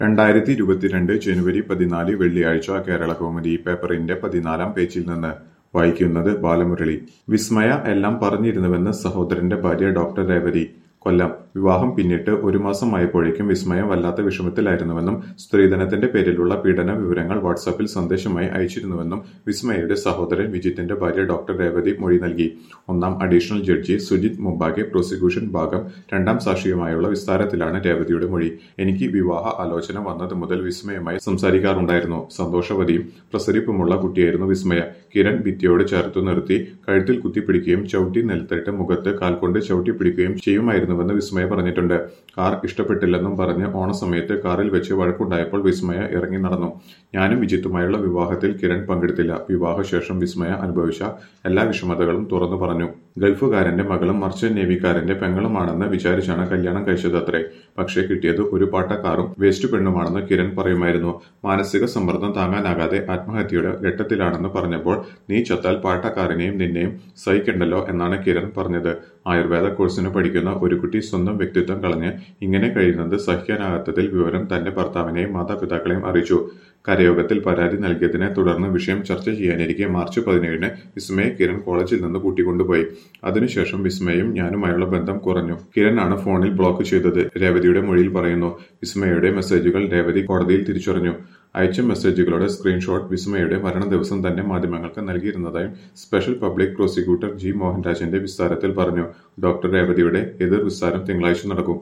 രണ്ടായിരത്തി ഇരുപത്തിരണ്ട് ജനുവരി പതിനാല് വെള്ളിയാഴ്ച കേരളകൗമുദി പേപ്പറിന്റെ പതിനാലാം പേജിൽ നിന്ന് വായിക്കുന്നത് ബാലമുരളി വിസ്മയ എല്ലാം പറഞ്ഞിരുന്നുവെന്ന് സഹോദരന്റെ ഭാര്യ ഡോക്ടർ രേവതി കൊല്ലം വിവാഹം പിന്നിട്ട് ഒരു മാസമായപ്പോഴേക്കും വിസ്മയ വല്ലാത്ത വിഷമത്തിലായിരുന്നുവെന്നും സ്ത്രീധനത്തിന്റെ പേരിലുള്ള പീഡന വിവരങ്ങൾ വാട്സാപ്പിൽ സന്ദേശമായി അയച്ചിരുന്നുവെന്നും വിസ്മയയുടെ സഹോദരൻ വിജിത്തിന്റെ ഭാര്യ ഡോക്ടർ രേവതി മൊഴി നൽകി ഒന്നാം അഡീഷണൽ ജഡ്ജി സുജിത് മുമ്പാകെ പ്രോസിക്യൂഷൻ ഭാഗം രണ്ടാം സാക്ഷിയുമായുള്ള വിസ്താരത്തിലാണ് രേവതിയുടെ മൊഴി എനിക്ക് വിവാഹ ആലോചന വന്നത് മുതൽ വിസ്മയമായി സംസാരിക്കാറുണ്ടായിരുന്നു സന്തോഷവതിയും പ്രസരിപ്പുമുള്ള കുട്ടിയായിരുന്നു വിസ്മയ കിരൺ ഭിത്തിയോട് ചേർത്തു നിർത്തി കഴുത്തിൽ കുത്തിപ്പിടിക്കുകയും ചവിട്ടി നിലത്തിട്ട് മുഖത്ത് കാൽകൊണ്ട് ചവിട്ടി പിടിക്കുകയും ചെയ്യുമായിരുന്നുവെന്ന് വിസ്മയ പറഞ്ഞിട്ടുണ്ട് കാർ ഇഷ്ടപ്പെട്ടില്ലെന്നും പറഞ്ഞ് ഓണസമയത്ത് കാറിൽ വെച്ച് വഴക്കുണ്ടായപ്പോൾ വിസ്മയ ഇറങ്ങി നടന്നു ഞാനും വിജിത്തുമായുള്ള വിവാഹത്തിൽ കിരൺ പങ്കെടുത്തില്ല വിവാഹശേഷം വിസ്മയ അനുഭവിച്ച എല്ലാ വിഷമതകളും തുറന്നു പറഞ്ഞു ഗൾഫുകാരന്റെ മകളും മർച്ചന്റ് നേവിക്കാരന്റെ പെങ്ങളുമാണെന്ന് വിചാരിച്ചാണ് കല്യാണം കഴിച്ചതത്രേ പക്ഷേ കിട്ടിയത് ഒരു പാട്ട കാറും വേസ്റ്റ് പെണ്ണുമാണെന്ന് കിരൺ പറയുമായിരുന്നു മാനസിക സമ്മർദ്ദം താങ്ങാനാകാതെ ആത്മഹത്യയുടെ ഘട്ടത്തിലാണെന്ന് പറഞ്ഞപ്പോൾ നീ ചത്താൽ പാട്ടക്കാരനെയും നിന്നെയും സഹിക്കണ്ടല്ലോ എന്നാണ് കിരൺ പറഞ്ഞത് ആയുർവേദ കോഴ്സിന് പഠിക്കുന്ന ഒരു കുട്ടി സ്വന്തം വ്യക്തിത്വം കളഞ്ഞ് ഇങ്ങനെ കഴിയുന്നത് സഹിക്കാനാകാത്തതിൽ വിവരം തന്റെ ഭർത്താവിനെയും മാതാപിതാക്കളെയും അറിയിച്ചു കരയോഗത്തിൽ പരാതി നൽകിയതിനെ തുടർന്ന് വിഷയം ചർച്ച ചെയ്യാനിരിക്കെ മാർച്ച് പതിനേഴിന് വിസ്മയെ കിരൺ കോളേജിൽ നിന്ന് കൂട്ടിക്കൊണ്ടുപോയി അതിനുശേഷം വിസ്മയും ഞാനുമായുള്ള ബന്ധം കുറഞ്ഞു കിരണാണ് ഫോണിൽ ബ്ലോക്ക് ചെയ്തത് രേവതിയുടെ മൊഴിയിൽ പറയുന്നു വിസ്മയുടെ മെസ്സേജുകൾ രേവതി കോടതിയിൽ തിരിച്ചറിഞ്ഞു അയച്ച മെസ്സേജുകളുടെ സ്ക്രീൻഷോട്ട് വിസ്മയുടെ മരണ ദിവസം തന്നെ മാധ്യമങ്ങൾക്ക് നൽകിയിരുന്നതായും സ്പെഷ്യൽ പബ്ലിക് പ്രോസിക്യൂട്ടർ ജി മോഹൻരാജിന്റെ വിസ്താരത്തിൽ പറഞ്ഞു ഡോക്ടർ രേവതിയുടെ എതിർ വിസ്താരം തിങ്കളാഴ്ച നടക്കും